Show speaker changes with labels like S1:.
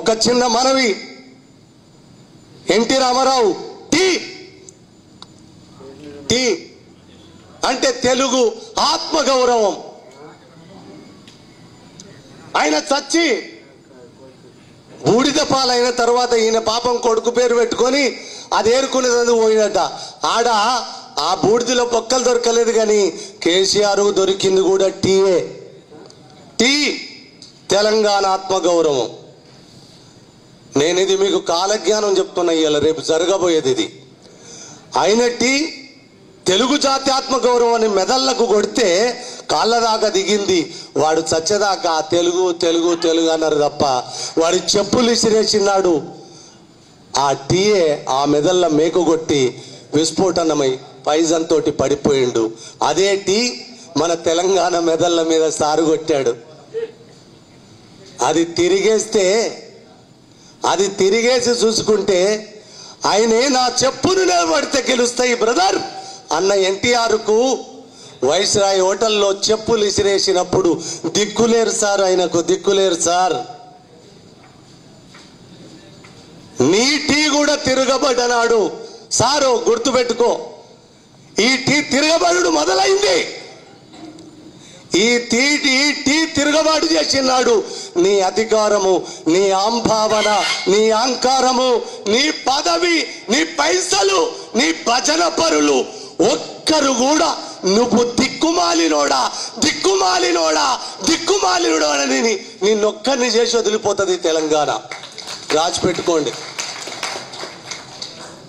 S1: ఒక్క చిన్న మనవి ఎన్టీ రామారావు టీ టీ అంటే తెలుగు ఆత్మగౌరవం ఆయన చచ్చి బూడిద పాలైన తర్వాత ఈయన పాపం కొడుకు పేరు పెట్టుకొని అది ఏరుకునేది పోయినట్ట ఆడ ఆ బూడిదలో పొక్కలు దొరకలేదు కానీ కేసీఆర్ దొరికింది కూడా టీయే టీ తెలంగాణ ఆత్మగౌరవం నేను ఇది మీకు కాలజ్ఞానం చెప్తున్నా ఇవాళ రేపు జరగబోయేది ఇది అయినట్టి తెలుగు జాతి ఆత్మగౌరవం అని మెదళ్లకు కొడితే కాళ్ళ దాకా దిగింది వాడు చచ్చేదాకా తెలుగు తెలుగు తెలుగు అన్నారు తప్ప వాడి చెప్పులు ఇసిరేసినాడు ఆ టీఏ ఆ మెదళ్ళ మేకు కొట్టి విస్ఫోటనమై పైజన్ తోటి పడిపోయిండు అదే టీ మన తెలంగాణ మెదళ్ళ మీద సారు కొట్టాడు అది తిరిగేస్తే అది తిరిగేసి చూసుకుంటే ఆయనే నా చెప్పును నిలబడితే గెలుస్తాయి బ్రదర్ అన్న ఎన్టీఆర్కు వైస్రాయ్ హోటల్లో చెప్పులు ఇసిరేసినప్పుడు దిక్కులేరు సార్ ఆయనకు దిక్కులేరు సార్ నీ టీ కూడా తిరగబడ్డనాడు సారు గుర్తుపెట్టుకో ఈ టీ తిరగబడు మొదలైంది ఈ టీ టీ టీ తిరగబాటు చేసినాడు నీ అధికారము నీ ఆంభావన నీ అహంకారము నీ పదవి నీ పైసలు నీ భజన పరులు ఒక్కరు కూడా నువ్వు దిక్కుమాలినోడా దిక్కుమాలినోడా దిక్కుమాలినోడా అని నిన్నొక్కరిని చేసి వదిలిపోతుంది తెలంగాణ రాసి పెట్టుకోండి